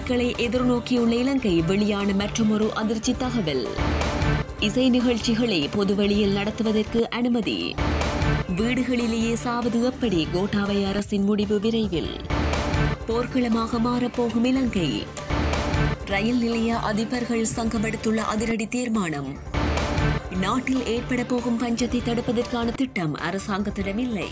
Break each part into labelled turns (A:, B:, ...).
A: சிக்கலை எதிர்நோக்கியுள்ள இலங்கை வெளியான மற்றொரு அதிர்ச்சி தகவல் இசை நிகழ்ச்சிகளை பொதுவெளியில் நடத்துவதற்கு அனுமதி வீடுகளிலேயே சாவது எப்படி கோட்டாபய அரசின் முடிவு விரைவில் போர்க்களமாக மாறப்போகும் இலங்கை ரயில் நிலைய அதிபர்கள் சங்கம் எடுத்துள்ள அதிரடி தீர்மானம் நாட்டில் ஏற்பட போகும் பஞ்சத்தை தடுப்பதற்கான திட்டம் அரசாங்கத்திடம் இல்லை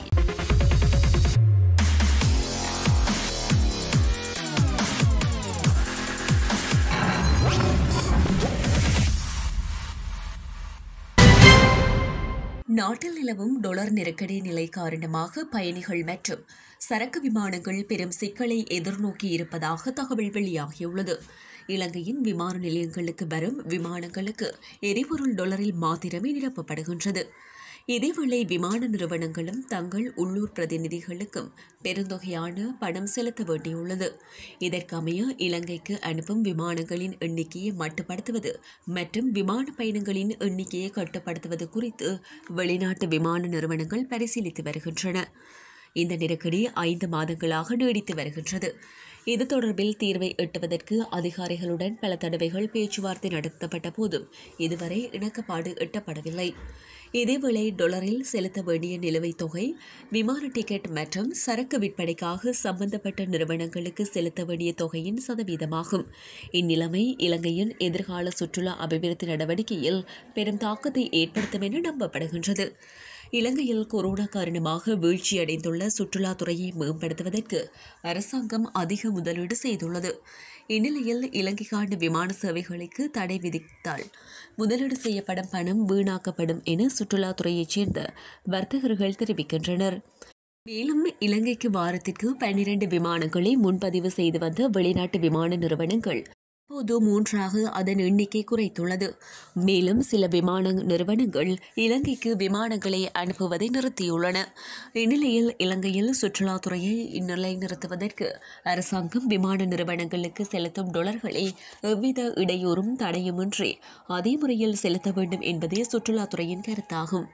A: நாட்டில் நிலவும் டொலர் நெருக்கடி நிலை காரணமாக பயணிகள் மற்றும் சரக்கு விமானங்கள் பெரும் சிக்கலை எதிர்நோக்கி இருப்பதாக தகவல் வெளியாகியுள்ளது இலங்கையின் விமான நிலையங்களுக்கு வரும் விமானங்களுக்கு எரிபொருள் டொலரில் மாத்திரமே நிரப்பப்படுகின்றது இதேவேளை விமான நிறுவனங்களும் தங்கள் உள்ளூர் பிரதிநிதிகளுக்கும் பெருந்தொகையான பணம் செலுத்த வேண்டியுள்ளது இதற்கமைய இலங்கைக்கு அனுப்பும் விமானங்களின் எண்ணிக்கையை மட்டுப்படுத்துவது மற்றும் விமான பயணங்களின் எண்ணிக்கையை கட்டுப்படுத்துவது குறித்து வெளிநாட்டு விமான நிறுவனங்கள் பரிசீலித்து வருகின்றன இந்த நெருக்கடி ஐந்து மாதங்களாக நீடித்து வருகின்றது இது தொடர்பில் தீர்வை எட்டுவதற்கு அதிகாரிகளுடன் பல தடவைகள் பேச்சுவார்த்தை நடத்தப்பட்ட போதும் இதுவரை இணக்கப்பாடு எட்டப்படவில்லை இதேவேளை டொலரில் செலுத்த வேண்டிய நிலுவைத் தொகை விமான டிக்கெட் மற்றும் சரக்கு விற்பனைக்காக சம்பந்தப்பட்ட நிறுவனங்களுக்கு செலுத்த வேண்டிய தொகையின் சதவீதமாகும் இந்நிலைமை இலங்கையின் எதிர்கால சுற்றுலா அபிவிருத்தி நடவடிக்கையில் பெரும் தாக்கத்தை ஏற்படுத்தும் என நம்பப்படுகின்றது இலங்கையில் கொரோனா காரணமாக வீழ்ச்சியடைந்துள்ள சுற்றுலாத்துறையை மேம்படுத்துவதற்கு அரசாங்கம் அதிக முதலீடு செய்துள்ளது இந்நிலையில் இலங்கைக்கான விமான சேவைகளுக்கு தடை விதித்தால் முதலீடு செய்யப்படும் பணம் வீணாக்கப்படும் என சுற்றுலாத்துறையைச் சேர்ந்த வர்த்தகர்கள் தெரிவிக்கின்றனர் மேலும் இலங்கைக்கு வாரத்திற்கு பன்னிரண்டு விமானங்களை முன்பதிவு செய்து வந்த வெளிநாட்டு விமான நிறுவனங்கள் இப்போது மூன்றாக அதன் எண்ணிக்கை குறைத்துள்ளது மேலும் சில விமான நிறுவனங்கள் இலங்கைக்கு விமானங்களை அனுப்புவதை நிறுத்தியுள்ளன இந்நிலையில் இலங்கையில் சுற்றுலாத்துறையை நிலைநிறுத்துவதற்கு அரசாங்கம் விமான நிறுவனங்களுக்கு செலுத்தும் டொலர்களை எவ்வித இடையூறும் தடையுமின்றி அதே முறையில் செலுத்த வேண்டும் என்பதே சுற்றுலாத்துறையின் கருத்தாகும்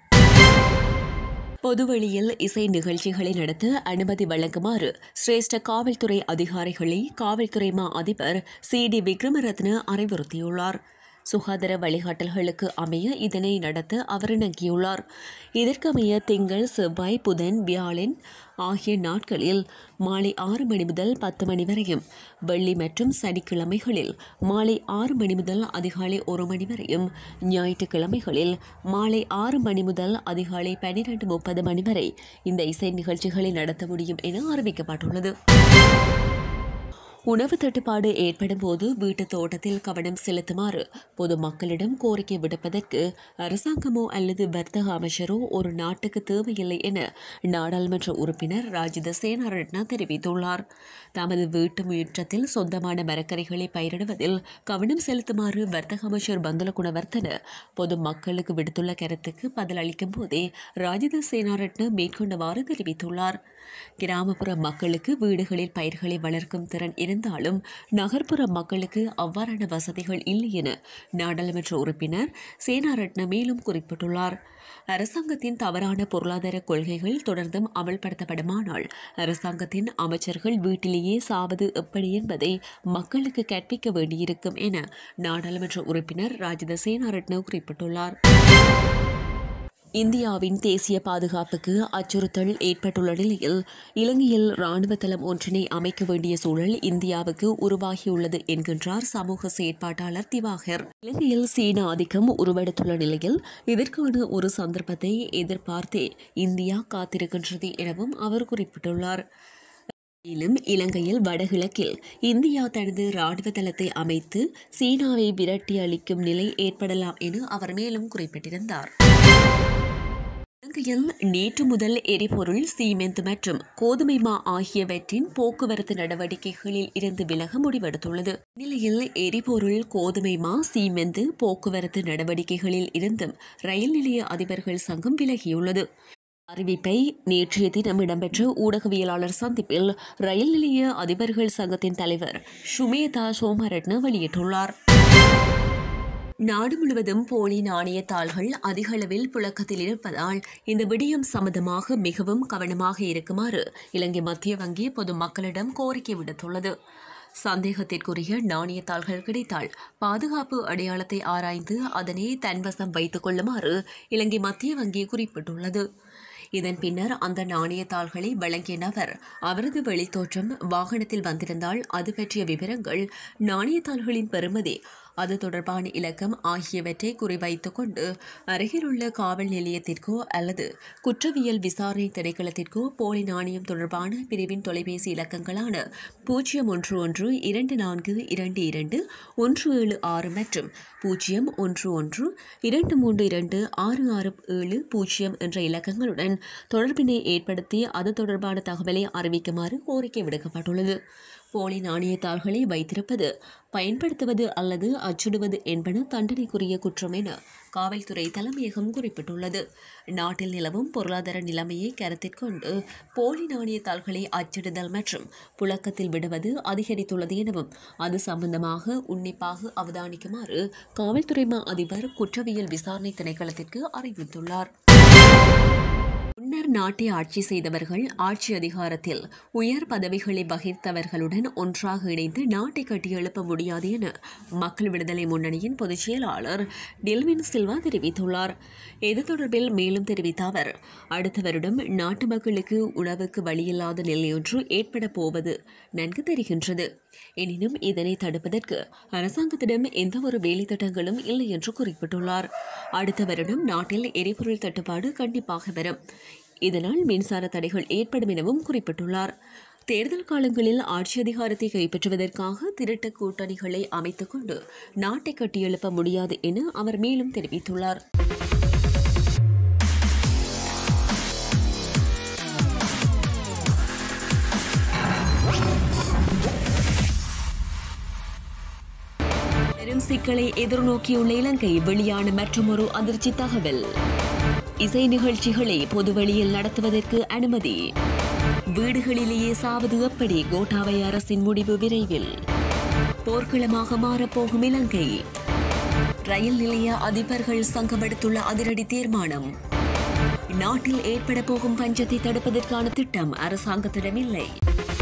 A: பொதுவெளியில் இசை நிகழ்ச்சிகளை நடத்த அனுமதி வழங்குமாறு சிரேஷ்ட காவல்துறை அதிகாரிகளை காவல்துறை மா அதிபர் சி டி விக்ரமரத்ன அறிவுறுத்தியுள்ளார் சுகாதார வழிகாட்டல்களுக்கு அமைய இதனை நடத்த அவர் இணங்கியுள்ளார் இதற்கமைய திங்கள் செவ்வாய் புதன் வியாழன் ஆகிய நாட்களில் மாலை ஆறு மணி முதல் பத்து மணி வரையும் வெள்ளி மற்றும் சனிக்கிழமைகளில் மாலை ஆறு மணி முதல் அதிகாலை ஒரு மணி வரையும் ஞாயிற்றுக்கிழமைகளில் மாலை ஆறு மணி முதல் அதிகாலை பன்னிரண்டு முப்பது மணி வரை இந்த இசை நிகழ்ச்சிகளை நடத்த முடியும் என அறிவிக்கப்பட்டுள்ளது உணவு தட்டுப்பாடு ஏற்படும் போது வீட்டு தோட்டத்தில் கவனம் செலுத்துமாறு பொதுமக்களிடம் கோரிக்கை விடுப்பதற்கு அரசாங்கமோ அல்லது வர்த்தக அமைச்சரோ ஒரு நாட்டுக்கு தேவையில்லை என நாடாளுமன்ற உறுப்பினர் ராஜித சேனாரட்னா தெரிவித்துள்ளார் தமது வீட்டு முயற்றத்தில் சொந்தமான மரக்கறிகளை பயிரிடுவதில் கவனம் செலுத்துமாறு வர்த்தக அமைச்சர் பந்துல குணவர்த்தன பொதுமக்களுக்கு விடுத்துள்ள கருத்துக்கு பதிலளிக்கும் போதே ராஜித சேனாரட்ன மேற்கொண்டவாறு தெரிவித்துள்ளார் கிராமப்புற மக்களுக்கு வீடுகளில் பயிர்களை வளர்க்கும் திறன் இருந்தாலும் நகர்ப்புற மக்களுக்கு அவ்வாறான வசதிகள் இல்லை என நாடாளுமன்ற உறுப்பினர் சேனாரட்ன மேலும் குறிப்பிட்டுள்ளார் அரசாங்கத்தின் தவறான பொருளாதார கொள்கைகள் தொடர்ந்தும் அமல்படுத்தப்படுமானால் அரசாங்கத்தின் அமைச்சர்கள் வீட்டிலேயே சாவது எப்படி என்பதை மக்களுக்கு கற்பிக்க வேண்டியிருக்கும் என நாடாளுமன்ற உறுப்பினர் ராஜித சேனாரட்ன குறிப்பிட்டுள்ளார் இந்தியாவின் தேசிய பாதுகாப்புக்கு அச்சுறுத்தல் ஏற்பட்டுள்ள நிலையில் இலங்கையில் ராணுவ தளம் ஒன்றினை அமைக்க வேண்டிய சூழல் இந்தியாவுக்கு உருவாகியுள்ளது என்கின்றார் சமூக செயற்பாட்டாளர் திவாகர் இலங்கையில் சீன ஆதிக்கம் உருவெடுத்துள்ள நிலையில் இதற்கான ஒரு சந்தர்ப்பத்தை எதிர்பார்த்தே இந்தியா காத்திருக்கின்றது எனவும் அவர் குறிப்பிட்டுள்ளார் மேலும் இலங்கையில் வடகிழக்கில் இந்தியா தனது ராணுவ தளத்தை அமைத்து சீனாவை விரட்டி அளிக்கும் நிலை ஏற்படலாம் என அவர் மேலும் குறிப்பிட்டிருந்தார் இலங்கையில் நேற்று முதல் எரிபொருள் சீமெந்த் மற்றும் கோதுமை மா ஆகியவற்றின் போக்குவரத்து நடவடிக்கைகளில் இருந்து விலக முடிவெடுத்துள்ளது நிலையில் எரிபொருள் கோதுமை மா சீமெந்து போக்குவரத்து நடவடிக்கைகளில் இருந்தும் ரயில் நிலைய அதிபர்கள் சங்கம் விலகியுள்ளது அறிவிப்பை நேற்றைய தினம் இடம்பெற்ற ஊடகவியலாளர் சந்திப்பில் ரயில் நிலைய அதிபர்கள் சங்கத்தின் தலைவர் சுமேதா சோமரட்ன வெளியிட்டுள்ளார் நாடு முழுவதும் போலி நாணயத்தாள்கள் அதிக அளவில் புழக்கத்தில் இருப்பதால் இந்த விடயம் சம்பந்தமாக மிகவும் கவனமாக இருக்குமாறு இலங்கை மத்திய வங்கி பொதுமக்களிடம் கோரிக்கை விடுத்துள்ளது சந்தேகத்திற்குரிய நாணயத்தாள்கள் கிடைத்தால் பாதுகாப்பு அடையாளத்தை ஆராய்ந்து அதனை தன்வசம் வைத்துக் கொள்ளுமாறு இலங்கை மத்திய வங்கி குறிப்பிட்டுள்ளது இதன் பின்னர் அந்த நாணயத்தாள்களை வழங்கிய நபர் அவரது வெளித்தோற்றம் வாகனத்தில் வந்திருந்தால் அது பற்றிய விவரங்கள் நாணயத்தாள்களின் பெறுமதி அது தொடர்பான இலக்கம் ஆகியவற்றை குறிவைத்துக் கொண்டு அருகிலுள்ள காவல் நிலையத்திற்கோ அல்லது குற்றவியல் விசாரணை திணைக்களத்திற்கோ போலி நாணயம் தொடர்பான பிரிவின் தொலைபேசி இலக்கங்களான பூஜ்ஜியம் ஒன்று ஒன்று இரண்டு நான்கு இரண்டு இரண்டு ஒன்று ஏழு ஆறு மற்றும் பூஜ்ஜியம் ஒன்று ஒன்று இரண்டு மூன்று இரண்டு ஆறு ஆறு ஏழு பூஜ்ஜியம் என்ற இலக்கங்களுடன் தொடர்பினை ஏற்படுத்தி அது தொடர்பான தகவலை அறிவிக்குமாறு கோரிக்கை விடுக்கப்பட்டுள்ளது போலி நாணயத்தாள்களை வைத்திருப்பது பயன்படுத்துவது அல்லது அச்சிடுவது என்பன தண்டனைக்குரிய குற்றம் என காவல்துறை தலைமையகம் குறிப்பிட்டுள்ளது நாட்டில் நிலவும் பொருளாதார நிலைமையை கருத்தில் கொண்டு போலி நாணயத்தாள்களை அச்சிடுதல் மற்றும் புழக்கத்தில் விடுவது அதிகரித்துள்ளது எனவும் அது சம்பந்தமாக உன்னிப்பாக அவதானிக்குமாறு காவல்துறை மா அதிபர் குற்றவியல் விசாரணை திணைக்களத்திற்கு அறிவித்துள்ளார் முன்னர் நாட்டை ஆட்சி செய்தவர்கள் ஆட்சி அதிகாரத்தில் உயர் பதவிகளை வகித்தவர்களுடன் ஒன்றாக இணைந்து நாட்டை கட்டியெழுப்ப முடியாது என மக்கள் விடுதலை முன்னணியின் பொதுச் செயலாளர் டில்வின் சில்வா தெரிவித்துள்ளார் இது தொடர்பில் மேலும் தெரிவித்த அவர் அடுத்த வருடம் நாட்டு மக்களுக்கு உணவுக்கு வழியில்லாத நிலையொன்று ஏற்பட போவது நன்கு தெரிகின்றது எனினும் இதனை தடுப்பதற்கு அரசாங்கத்திடம் எந்த ஒரு வேலை திட்டங்களும் இல்லை என்று குறிப்பிட்டுள்ளார் அடுத்த வருடம் நாட்டில் எரிபொருள் தட்டுப்பாடு கண்டிப்பாக வரும் இதனால் மின்சார தடைகள் ஏற்படும் எனவும் குறிப்பிட்டுள்ளார் தேர்தல் காலங்களில் ஆட்சி அதிகாரத்தை கைப்பற்றுவதற்காக திருட்டு கூட்டணிகளை அமைத்துக் கொண்டு நாட்டை கட்டியெழுப்ப முடியாது என அவர் மேலும் தெரிவித்துள்ளார் பெரும் சிக்கலை எதிர்நோக்கியுள்ள இலங்கை வெளியான மற்றொரு அதிர்ச்சி தகவல் இசை நிகழ்ச்சிகளை பொதுவெளியில் நடத்துவதற்கு அனுமதி வீடுகளிலேயே சாவது எப்படி கோட்டாவை அரசின் முடிவு விரைவில் போர்க்களமாக மாறப்போகும் இலங்கை ரயில் நிலைய அதிபர்கள் சங்கம் எடுத்துள்ள அதிரடி தீர்மானம் நாட்டில் ஏற்பட போகும் பஞ்சத்தை தடுப்பதற்கான திட்டம் அரசாங்கத்திடம் இல்லை